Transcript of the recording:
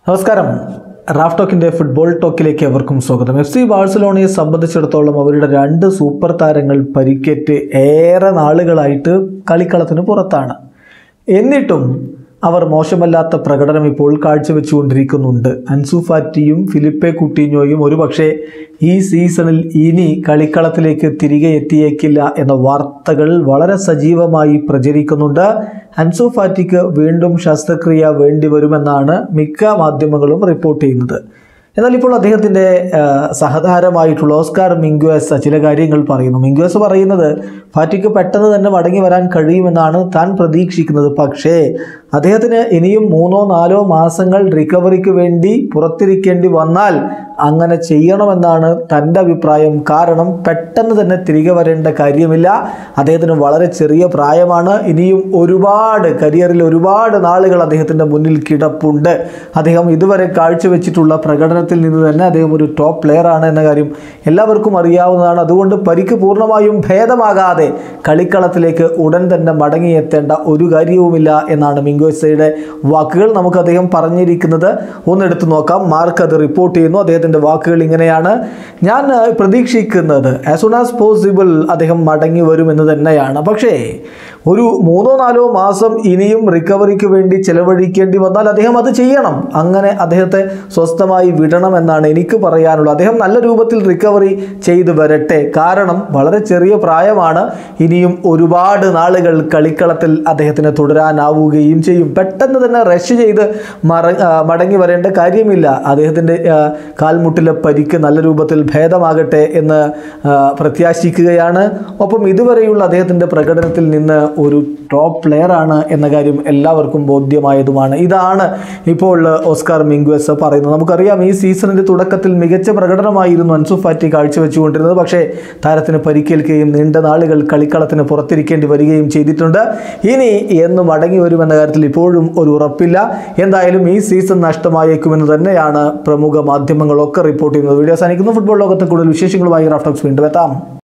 നമസ്കാരം Raf ടോക്കിൻ്റെ football ടോക്കിലേക്ക് എവർക്കും സ്വാഗതം F C ബാഴ്സലോണയെ സംബന്ധിച്ചിടത്തോളം അവരുടെ രണ്ട് സൂപ്പർ താരങ്ങൾ പരിക്കേറ്റ് ഏറെ നാളുകളായിട്ട് കളിക്കളത്തിന് പുറത്താണ് എന്നിട്ടും അവർ മോശമല്ലാത്ത പ്രകടനം ഇപ്പോൾ കാഴ്ചവെച്ചുകൊണ്ടിരിക്കുന്നുണ്ട് അൻസു ഫാറ്റിയും ഫിലിപ്പെ കുട്ടീഞ്ഞോയും ഒരുപക്ഷെ ഈ സീസണിൽ ഇനി കളിക്കളത്തിലേക്ക് തിരികെ എത്തിയേക്കില്ല എന്ന വാർത്തകൾ വളരെ സജീവമായി പ്രചരിക്കുന്നുണ്ട് അൻസു ഫാറ്റിക്ക് വീണ്ടും ശസ്ത്രക്രിയ വേണ്ടിവരുമെന്നാണ് മിക്ക മാധ്യമങ്ങളും റിപ്പോർട്ട് ചെയ്യുന്നത് എന്നാൽ ഇപ്പോൾ അദ്ദേഹത്തിൻ്റെ ആ, സഹതാരമായിട്ടുള്ള ഓസ്കാർ മിങ്ക്വേസ് ചില കാര്യങ്ങൾ പറയുന്നു മിങ്ക്വേസ് പറയുന്നത് ഫാറ്റിക്ക് പെട്ടെന്ന് തന്നെ മടങ്ങി വരാൻ കഴിയുമെന്നാണ് താൻ പ്രതീക്ഷിക്കുന്നത് പക്ഷേ അദ്ദേഹത്തിന് ഇനിയും മൂന്നോ നാലോ മാസങ്ങൾ റിക്കവറിക്ക് വേണ്ടി പുറത്തിരിക്കേണ്ടി വന്നാൽ അങ്ങനെ ചെയ്യണമെന്നാണ് തൻ്റെ അഭിപ്രായം കാരണം പെട്ടെന്ന് തന്നെ തിരികെ വരേണ്ട കാര്യമില്ല അദ്ദേഹത്തിന് വളരെ ചെറിയ പ്രായമാണ് ഇനിയും ഒരുപാട് കരിയറിൽ ഒരുപാട് നാളുകൾ അദ്ദേഹത്തിൻ്റെ മുന്നിൽ കിടപ്പുണ്ട് അദ്ദേഹം ഇതുവരെ കാഴ്ചവെച്ചിട്ടുള്ള പ്രകടനത്തിൽ നിന്ന് തന്നെ അദ്ദേഹം ഒരു ടോപ്പ് പ്ലെയർ ആണ് എന്ന കാര്യം എല്ലാവർക്കും അറിയാവുന്നതാണ് അതുകൊണ്ട് പരിക്ക് പൂർണ്ണമായും ഭേദമാകാതെ കളിക്കളത്തിലേക്ക് ഉടൻ തന്നെ മടങ്ങിയെത്തേണ്ട ഒരു കാര്യവുമില്ല എന്നാണ് മിങ്കോസയുടെ വാക്കുകൾ നമുക്ക് അദ്ദേഹം പറഞ്ഞിരിക്കുന്നത് ഒന്നെടുത്ത് നോക്കാം മാർക്ക് അത് റിപ്പോർട്ട് ചെയ്യുന്നു അദ്ദേഹത്തിൻ്റെ വാക്കുകൾ ഇങ്ങനെയാണ് ഞാൻ ആ, പ്രതീക്ഷിക്കുന്നത് ആസ് സൂൺ ആസ് പോസിബിൾ അദ്ദേഹം മടങ്ങി വരുമെന്ന് തന്നെയാണ് പക്ഷേ ഒരു മൂന്നോ നാലോ മാസം ഇനിയും റിക്കവറിക്ക് വേണ്ടി ചെലവഴിക്കേണ്ടി വന്നാൽ അദ്ദേഹം അത് ചെയ്യണം അങ്ങനെ അദ്ദേഹത്തെ സ്വസ്ഥമായി വിടണം എന്നാണ് എനിക്ക് പറയാനുള്ളത് അദ്ദേഹം നല്ല രൂപത്തിൽ റിക്കവറി ചെയ്തു വരട്ടെ കാരണം വളരെ ചെറിയ പ്രായമാണ് ഇനിയും ഒരുപാട് നാളുകൾ കളിക്കളത്തിൽ അദ്ദേഹത്തിന് തുടരാനാവുകയും ചെയ്യും പെട്ടെന്ന് തന്നെ റഷ് ചെയ്ത് മറ ആ, മടങ്ങി വരേണ്ട കാര്യമില്ല അദ്ദേഹത്തിൻ്റെ ആ, കാൽമുട്ടിലെ പരിക്ക് നല്ല രൂപത്തിൽ ഭേദമാകട്ടെ എന്ന് ആ, പ്രത്യാശിക്കുകയാണ് ഒപ്പം ഇതുവരെയുള്ള അദ്ദേഹത്തിൻ്റെ പ്രകടനത്തിൽ നിന്ന് ഒരു ടോപ്പ് പ്ലെയർ ആണ് എന്ന കാര്യം എല്ലാവർക്കും ബോധ്യമായതുമാണ് ഇതാണ് ഇപ്പോൾ ഓസ്കാർ മിങ്ക്വസ് പറയുന്നത് നമുക്കറിയാം ഈ സീസണിൻ്റെ തുടക്കത്തിൽ മികച്ച പ്രകടനമായിരുന്നു അൻസു ഫാറ്റി കാഴ്ചവെച്ചുകൊണ്ടിരുന്നത് പക്ഷേ താരത്തിന് പരിക്കേൽക്കുകയും നീണ്ട നാളുകൾ കളിക്കളത്തിന് പുറത്തിരിക്കേണ്ടി വരികയും ചെയ്തിട്ടുണ്ട് ഇനി എന്ന് മടങ്ങി വരുമെന്ന കാര്യത്തിൽ ഇപ്പോഴും ഒരു ഉറപ്പില്ല എന്തായാലും ഈ സീസൺ നഷ്ടമായേക്കുമെന്ന് തന്നെയാണ് പ്രമുഖ മാധ്യമങ്ങളൊക്കെ റിപ്പോർട്ട് ചെയ്യുന്നത് വീഡിയോ അവസാനിക്കുന്നു ഫുട്ബോൾ ലോകത്തെ കൂടുതൽ വിശേഷങ്ങളുമായി റാഫ്റ്റോക്സ് വീണ്ടും എത്താം